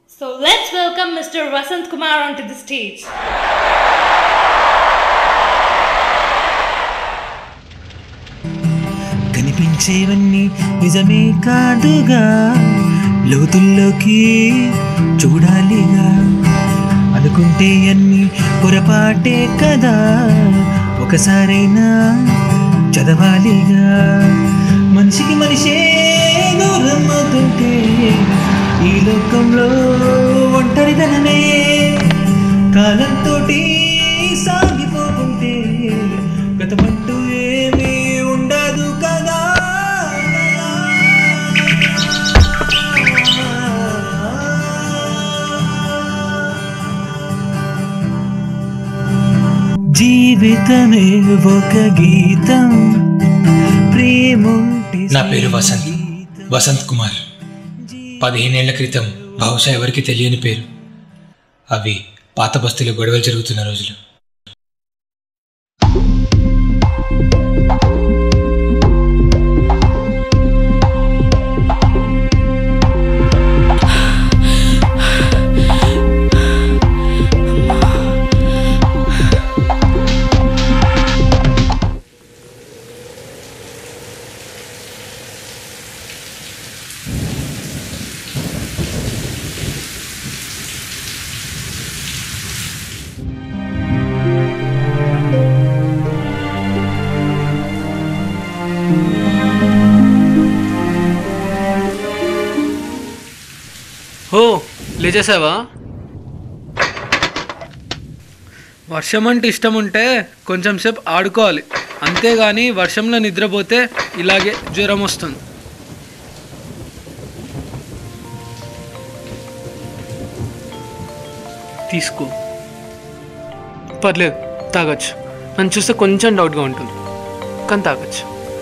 So let's welcome Mr. Vasant Kumar onto the stage. కనిపించేవన్నీ నిజమే కాదుగా లోతుల్లోకి చూడాలిగా అనుకుంటే అన్ని పొరపాటే కదా ఒకసారైనా చదవాలిగా మనిషికి మనిషే దూరం అవుతుంటే ఈ లోకంలో ఒంటరిదనమే కాలంతో సాగిపోతుంటే గతమంటూ ఏమీ ఉండదు కదా జీవితమే ఒక గీతం ప్రేముంటే నా పేరు వసంత్ వసంత్ కుమార్ పదిహేనేళ్ల క్రితం బహుశా ఎవరికి తెలియని పేరు అవి పాత బస్తీలో గొడవలు జరుగుతున్న రోజులు ఓ లేచేసావా వర్షం అంటే ఇష్టం ఉంటే కొంచెం సేపు ఆడుకోవాలి అంతేగాని వర్షంలో నిద్రపోతే ఇలాగే జ్వరం వస్తుంది తీసుకో పర్లేదు తాగొచ్చు నన్ను చూస్తే కొంచెం డౌట్గా ఉంటుంది కానీ తాగొచ్చు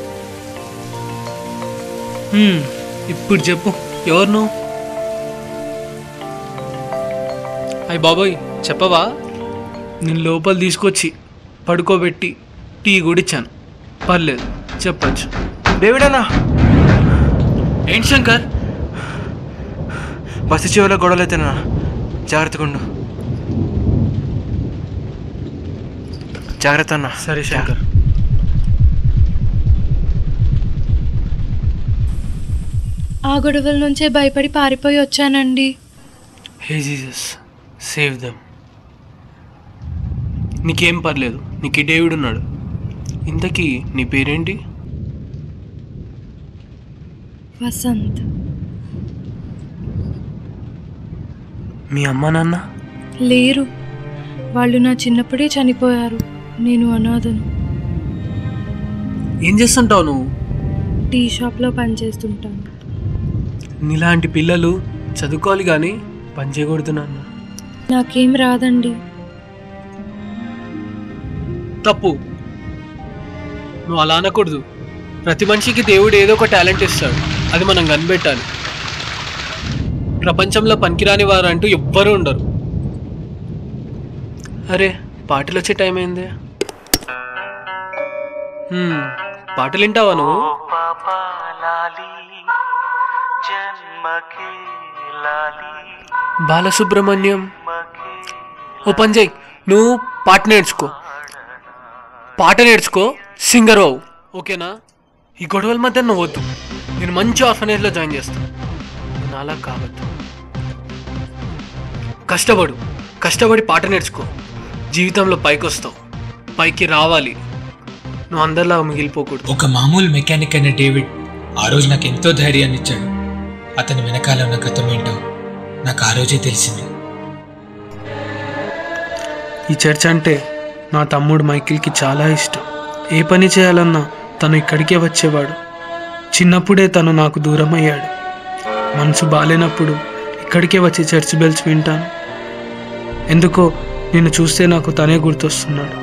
మ్మ్, ఇప్పుడు చెప్పు ఎవరు నువ్వు అయ్యి బాబోయ్ చెప్పవా నేను లోపల తీసుకొచ్చి పడుకోబెట్టి టీ కూడా ఇచ్చాను పర్లేదు చెప్పచ్చు డేవిడన్నా ఏంటి శంకర్ బస్సు చివరిలో గొడవలు అయితేనా జాగ్రత్తగా ఉండు జాగ్రత్త అన్న సరే శంకర్ ఆ గొడవల నుంచే భయపడి పారిపోయి వచ్చానండి హే జీసస్ సేవ్ దమ్ నీకేం పర్లేదు నీకు ఈ డేవిడ్ ఉన్నాడు ఇంతకీ నీ పేరేంటి వసంత్ మీ అమ్మ నాన్న లేరు వాళ్ళు నా చిన్నప్పుడే చనిపోయారు నేను అనాథను ఏం చేస్తుంటావు నువ్వు టీ షాప్లో పనిచేస్తుంటాను నీలాంటి పిల్లలు చదువుకోవాలి కానీ పని చేయకూడదు నాన్న నాకేం రాదండి తప్పు నువ్వు అలా అనకూడదు ప్రతి మనిషికి దేవుడు ఏదో ఒక టాలెంట్ ఇస్తాడు అది మనం కనిపెట్టాలి ప్రపంచంలో పనికిరాని వారు అంటూ ఎవ్వరూ ఉండరు అరే పాటలు వచ్చే టైం అయింది హ్మ్, పాటలు వింటావా నువ్వు బాలసుబ్రహ్మణ్యం ఓ పని చేయి నువ్వు పాట నేర్చుకో పాట నేర్చుకో సింగర్ అవు ఓకేనా ఈ గొడవల మధ్య నువ్వు వద్దు నేను మంచి ఆర్ఫనేజ్లో జాయిన్ చేస్తాను నేను అలా కావద్దు కష్టపడు కష్టపడి పాట నేర్చుకో జీవితంలో పైకి వస్తావు పైకి రావాలి నువ్వు అందరిలా మిగిలిపోకూడదు ఒక మామూలు మెకానిక్ అయిన డేవిడ్ ఆ రోజు నాకు ఎంతో ధైర్యాన్ని ఇచ్చాడు అతని వెనకాల ఉన్న గతం ఏంటో నాకు ఆ రోజే తెలిసింది ఈ చర్చ్ అంటే నా తమ్ముడు మైకిల్కి చాలా ఇష్టం ఏ పని చేయాలన్నా తను ఇక్కడికే వచ్చేవాడు చిన్నప్పుడే తను నాకు దూరం అయ్యాడు మనసు బాలేనప్పుడు ఇక్కడికే వచ్చి చర్చ్ బెల్స్ వింటాను ఎందుకో నిన్ను చూస్తే నాకు తనే గుర్తొస్తున్నాడు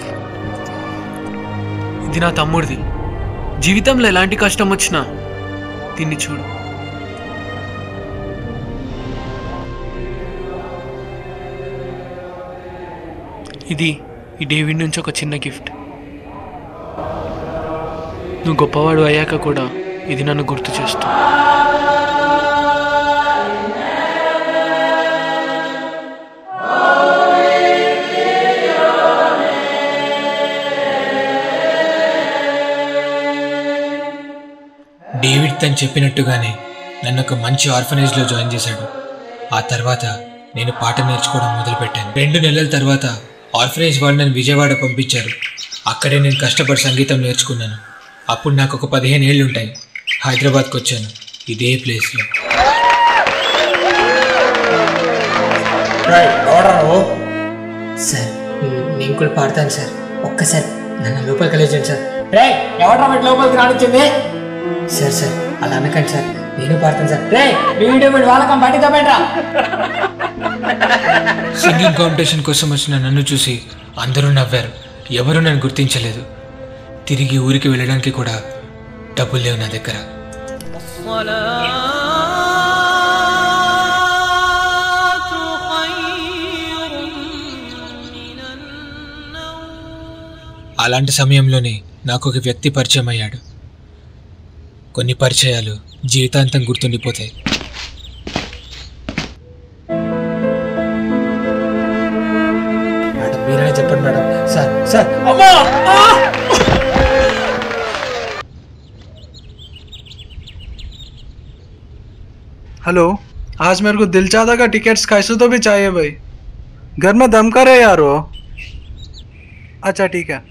ఇది నా తమ్ముడిది జీవితంలో ఎలాంటి కష్టం వచ్చినా దీన్ని చూడు ఇది ఈ డేవిడ్ నుంచి ఒక చిన్న గిఫ్ట్ నువ్వు గొప్పవాడు అయ్యాక కూడా ఇది నన్ను గుర్తు చేస్తుంది ఇతను చెప్పినట్టుగానే నన్ను ఒక మంచి ఆర్ఫనేజ్లో జాయిన్ చేశాడు ఆ తర్వాత నేను పాట నేర్చుకోవడం మొదలుపెట్టాను రెండు నెలల తర్వాత ఆర్ఫనేజ్ వాళ్ళు నన్ను విజయవాడ పంపించారు అక్కడే నేను కష్టపడి సంగీతం నేర్చుకున్నాను అప్పుడు నాకు ఒక పదిహేను ఏళ్ళు ఉంటాయి హైదరాబాద్కి వచ్చాను ఇదే ప్లేస్లో సార్ నేను కూడా పాడతాను సార్ ఒక్కసారి నన్ను లోపలికి వెళ్ళేయండి సార్ రే ఎవడ్రా వీటి లోపలికి రానిచ్చింది సార్ సార్ అలా అనకండి సార్ నేను పాడతాను సార్ రే వీడియో వీడి వాళ్ళకం బయటకు పెట్టరా సింగింగ్ కాంపిటీషన్ కోసం వచ్చిన నన్ను చూసి అందరూ నవ్వారు ఎవరూ నన్ను గుర్తించలేదు తిరిగి ఊరికి వెళ్ళడానికి కూడా డబ్బులు లేవు నా దగ్గర అలాంటి సమయంలోనే నాకు ఒక వ్యక్తి పరిచయం అయ్యాడు కొన్ని పరిచయాలు జీవితాంతం గుర్తుండిపోతాయి మేడం మీరనే చెప్పండి మేడం సార్ సార్ అమ్మా ఆ! हेलो आज मेरे को दिल चाहता का टिकट्स कैसे तो भी चाहिए भाई घर में दम करे यार वो अच्छा ठीक है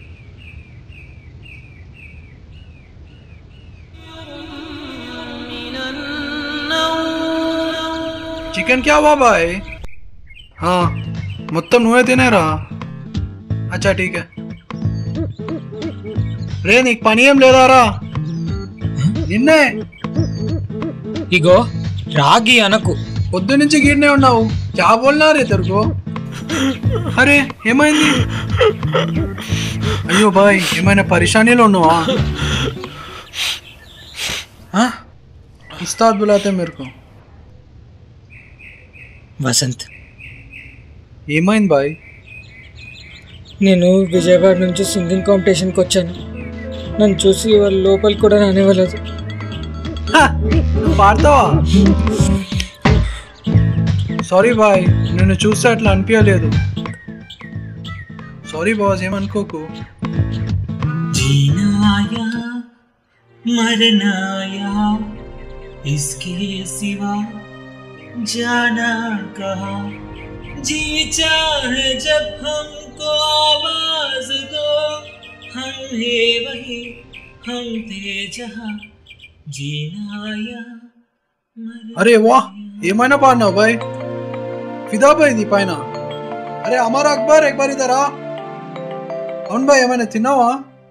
చికెన్ क्या हुआ भाई हाँ మొత్తం నువ్వే తినేరా అచ్చా ఠీక్ రే నీకు పని ఏం లేదారా నిన్నే ఇగో రాగి అనకు పొద్దు నుంచి గిన్నే ఉన్నావు క్యా బోల్నా రే తెరుకో అరే ఏమైంది అయ్యో బాయ్ ఏమైనా పరిశానీలో ఉన్నావా हाँ? उस्ताद बुलाते मेरे को వసంత్ ఏమైంది బాయ్ నేను విజయవాడ నుంచి సింగింగ్ కాంపిటీషన్కి వచ్చాను నన్ను చూసి వాళ్ళు లోపలికి కూడా రానివ్వలేదు నువ్వు పాడతావా సారీ బాయ్ నిన్ను చూస్తే అట్లా అనిపించలేదు సారీ బాస్ ఏమనుకోకు जीना आया मरना आया इसके सिवा जाना कहा जी चाहे जब हमको आवाज दो हम है वही हम थे जहाँ जीना आया मरना అరే వా ఏమైనా పాడినావు బాయ్ ఫిదా బాయ్ నీ పైన అరే అమర్ అక్బర్ ఎక్బర్ ఇదరా అవును బాయ్ ఏమైనా తిన్నావా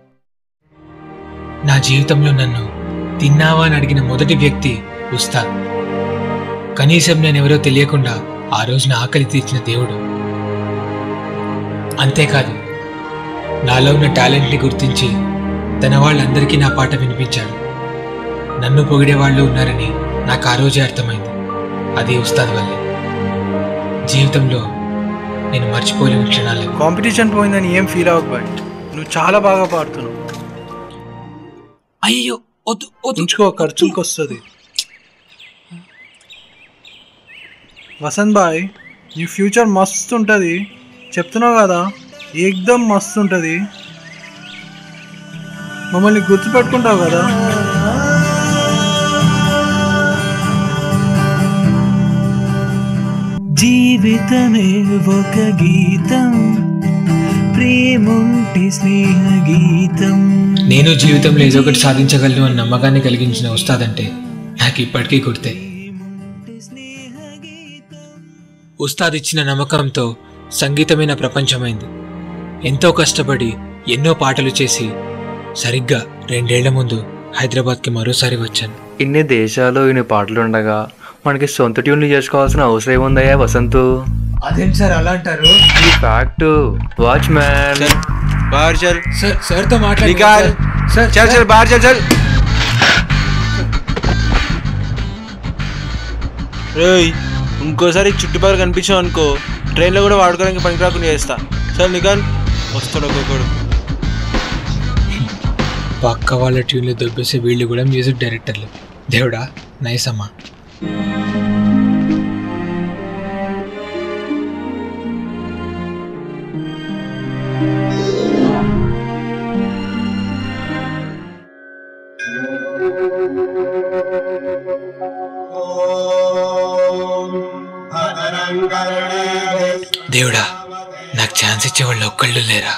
నా జీవితంలో నన్ను తిన్నావా అని అడిగిన మొదటి వ్యక్తి ఉస్తాద్ కనీసం నేనెవరో తెలియకుండా ఆ రోజున ఆకలి తీర్చిన దేవుడు అంతేకాదు నాలో ఉన్న టాలెంట్ని గుర్తించి తన వాళ్ళందరికీ నా పాట వినిపించాడు నన్ను పొగిడే వాళ్ళు ఉన్నారని నాకు ఆ రోజే అర్థమైంది అది ఉస్తాద్ వల్లే జీవితంలో నేను మర్చిపోలేని క్షణాలు కాంపిటీషన్ పోయిందని ఏం ఫీల్ అవ్వకు బాయ్ నువ్వు చాలా బాగా పాడుతున్నావు అయ్యో వద్దు వద్దు ఉంచుకో ఖర్చులకు వస్తుంది వసంత్ బాయ్ నీ ఫ్యూచర్ మస్తు ఉంటుంది చెప్తున్నావు కదా ఏకదమ్ మస్తు ఉంటుంది మమ్మల్ని గుర్తుపెట్టుకుంటావు కదా జీవితమే ఒక గీతం ప్రేముంటి స్నేహ గీతం నేను జీవితంలో ఏదో ఒకటి సాధించగలను అని నమ్మకాన్ని కలిగించిన ఉస్తాద్ అంటే నాకు ఇప్పటికీ గుర్తే ఉస్తాద్ ఇచ్చిన నమ్మకంతో సంగీతమే నా ప్రపంచమైంది ఎంతో కష్టపడి ఎన్నో పాటలు చేసి సరిగ్గా రెండేళ్ల ముందు హైదరాబాద్కి మరోసారి వచ్చాను ఇన్ని దేశాలు ఇన్ని పాటలు ఉండగా మనకి సొంత ట్యూన్లు చేసుకోవాల్సిన అవసరం ఏముందయ్యా వసంతు అదేంటి సార్ అలా అంటారు ఈ ఫ్యాక్ట్ వాచ్ మ్యాన్ बाहर चल సార్ సార్తో निकाल సార్ चल चल बाहर चल चल రేయ్ ఇంకోసారి చుట్టుపక్కల కనిపించావు అనుకో ట్రైన్లో కూడా వాడుకోవడానికి పనికి రాకుండా చేస్తా చల్ నికాల్ వస్తాడు ఒక్కొక్కడు పక్క వాళ్ళ ట్యూన్లు దొబ్బేసే వీళ్ళు కూడా మ్యూజిక్ డైరెక్టర్లు దేవుడా నైస్ అమ్మా దేవుడా నాకు ఛాన్స్ ఇచ్చేవాళ్ళు ఒక్కళ్ళు లేరా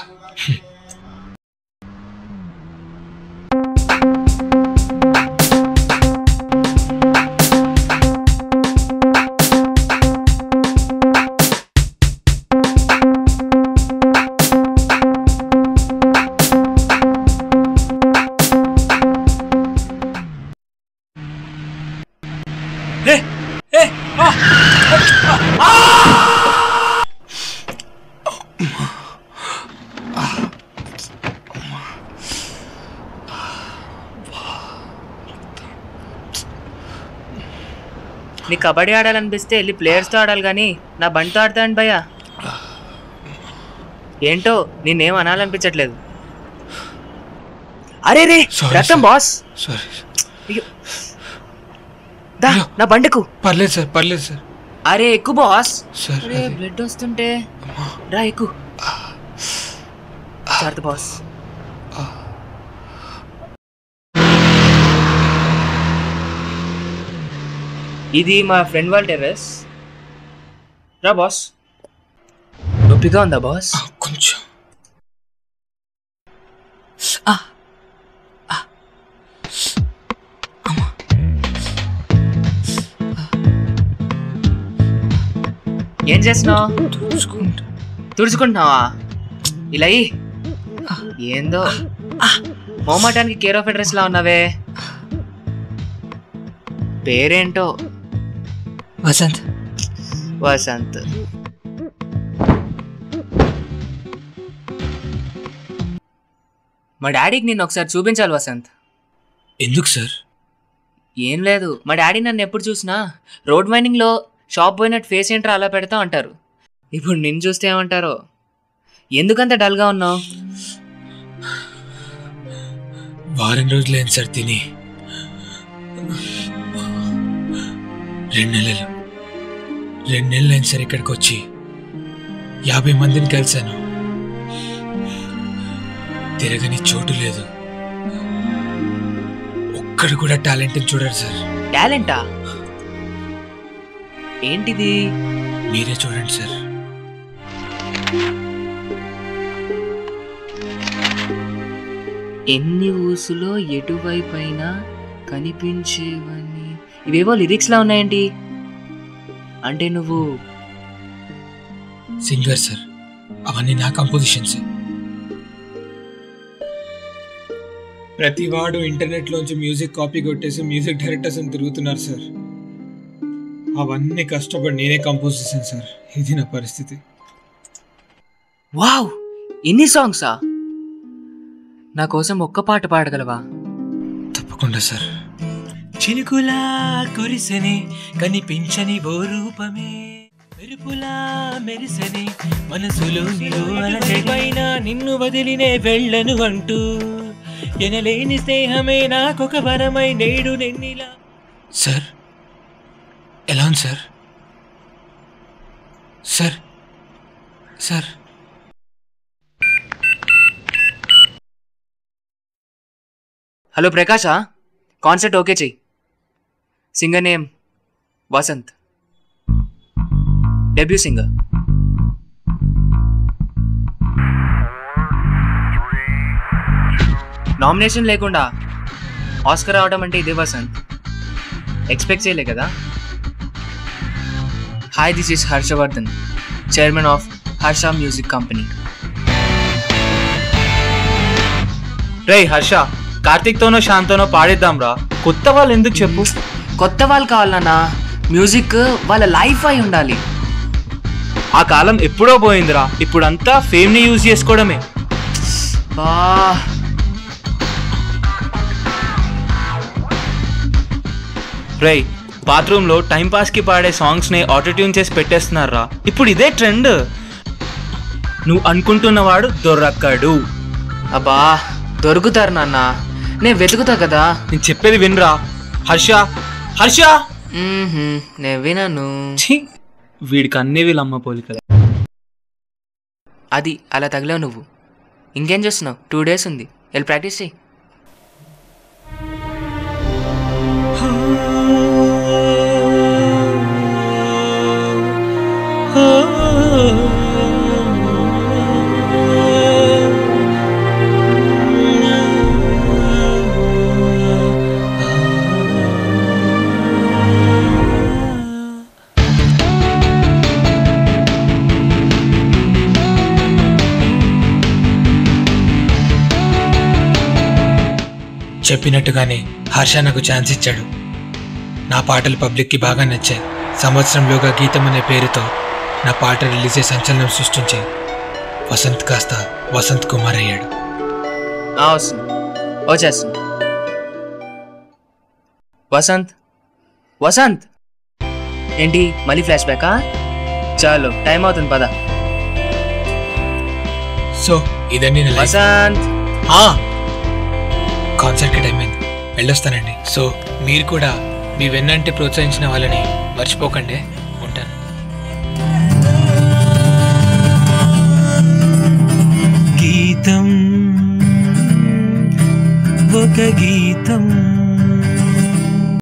నీ కబడ్డీ ఆడాలనిపిస్తే వెళ్ళి ప్లేయర్స్తో ఆడాలి కానీ నా బండితో ఆడతాను భయ్యా ఏంటో నేనేం అనాలనిపించట్లేదు అరే రే Sorry, రక్తం sir. బాస్ సారీ అయ్యో. దా నా బండకు పర్లేదు సార్ పర్లేదు సార్ అరే ఎక్కువ బాస్ సార్ అరే బ్లడ్ వస్తుంటే రా ఎక్కువ జాగ్రత్త బాస్ ఇది మా ఫ్రెండ్ వాళ్ళ టెర్రస్ రా బాస్ నొప్పిగా ఉందా బాస్ కొంచెం ఏం చేస్తున్నావు తుడుచుకుంటున్నావా ఇలా ఇయ్యి. ఏందో మోమాటానికి కేర్ ఆఫ్ అడ్రస్ లా ఉన్నావే పేరేంటో వసంత్ వసంత్ మా డాడీకి నిన్ను ఒకసారి చూపించాలి వసంత్ ఎందుకు సార్ ఏం లేదు మా డాడీ నన్ను ఎప్పుడు చూసినా రోడ్ వైండింగ్లో షాప్ పోయినట్టు ఫేస్ ఏంట్రా అలా పెడతా అంటారు ఇప్పుడు నిన్ను చూస్తే ఏమంటారో ఎందుకంత డల్గా ఉన్నావు వారం రోజులైంది సార్ తిని రెండు నెలలు రెండు నెలలు అయింది సార్ ఇక్కడికి వచ్చి యాభై మందిని కలిశాను తిరగని చోటు లేదు ఒక్కడు కూడా టాలెంట్ని చూడరు సార్ టాలెంటా ఏంటిది మీరే చూడండి సార్ ఎన్ని ఊసులో ఎటువైపైనా కనిపించేవని ఇవేవో లిరిక్స్లా ఉన్నాయండి అంటే నువ్వు సింగర్ సార్ అవన్నీ నా కంపోజిషన్స్ ప్రతి వాడు ఇంటర్నెట్లోంచి మ్యూజిక్ కాపీ కొట్టేసి మ్యూజిక్ డైరెక్టర్స్ అని తిరుగుతున్నారు సార్ అవన్నీ కష్టపడి నేనే కంపోజ్ చేశాను సార్ ఇది నా పరిస్థితి వావ్ ఇన్ని సాంగ్సా నా కోసం ఒక్క పాట పాడగలవా తప్పకుండా సార్ చినుకులా కురిసెని కనిపించని ఓ రూపమే మెరుపులా మెరిసెని మనసులోని పైన నిన్ను వదిలినే వెళ్ళను అంటూ ఎనలేని స్నేహమే నాకొక వరమై నేడు నిన్నిలా సార్ ఎలా ఉంది సార్ సార్ సార్ హలో ప్రకాశా కాన్సర్ట్ ఓకే చెయ్యి singer name Vasanth debut singer nomination లేకుండా ఆస్కర్ రావడం అంటే ఇదే వసంత్ ఎక్స్పెక్ట్ చేయలే కదా hi this is Harshavardhan chairman of Harsha music company రే హర్ష కార్తీక్తోనో శాంతోనో పాడిద్దాం రా కొత్త వాళ్ళు ఎందుకు చెప్పు కొత్త వాళ్ళు కావాలన్నా మ్యూజిక్ వాళ్ళ లైఫ్ అయి ఉండాలి ఆ కాలం ఎప్పుడో పోయిందిరా ఇప్పుడంతా ఫేమ్ని యూజ్ చేసుకోవడమే బా రేయ్ బాత్రూంలో టైంపాస్కి పాడే సాంగ్స్ని ఆటోట్యూన్ చేసి పెట్టేస్తున్నారా ఇప్పుడు ఇదే ట్రెండ్ నువ్వు అనుకుంటున్నవాడు దొరకడు అబ్బా దొరుకుతారు నాన్న నేను వెతుకుతా కదా నేను చెప్పేది వినరా హర్ష హర్ష మ్మ్హ్మ్, నేను వినను ఛీ, వీడికి అన్ని వీళ్ళమ్మ పోలికలే అది అలా తగిలావు నువ్వు ఇంకేం చేస్తున్నావు టూ డేస్ ఉంది వెళ్ళి ప్రాక్టీస్ చేయి ఆ చెప్పినట్టుగానే హర్ష నాకు ఛాన్స్ ఇచ్చాడు నా పాటలు పబ్లిక్కి బాగా నచ్చాయి సంవత్సరంలోగా గీతం అనే పేరుతో నా పాట రిలీజ్ అయ్యి సంచలనం సృష్టించాయి వసంత్ కాస్త వసంత్ కుమార్ అయ్యాడు ఆ, వస్తున్నా వచ్చేస్తున్నా వసంత్ వసంత్ ఏంటి మళ్ళీ ఫ్లాష్ బ్యాకా చాలు టైం అవుతుంది పద సో ఇదండి నా లైఫ్ వసంత్ కాన్సర్ట్కి టైం అయింది వెళ్ళొస్తానండి సో మీరు కూడా మీ వెన్నంటే ప్రోత్సహించిన వాళ్ళని మర్చిపోకండి ఉంటాను గీతం ఒక గీ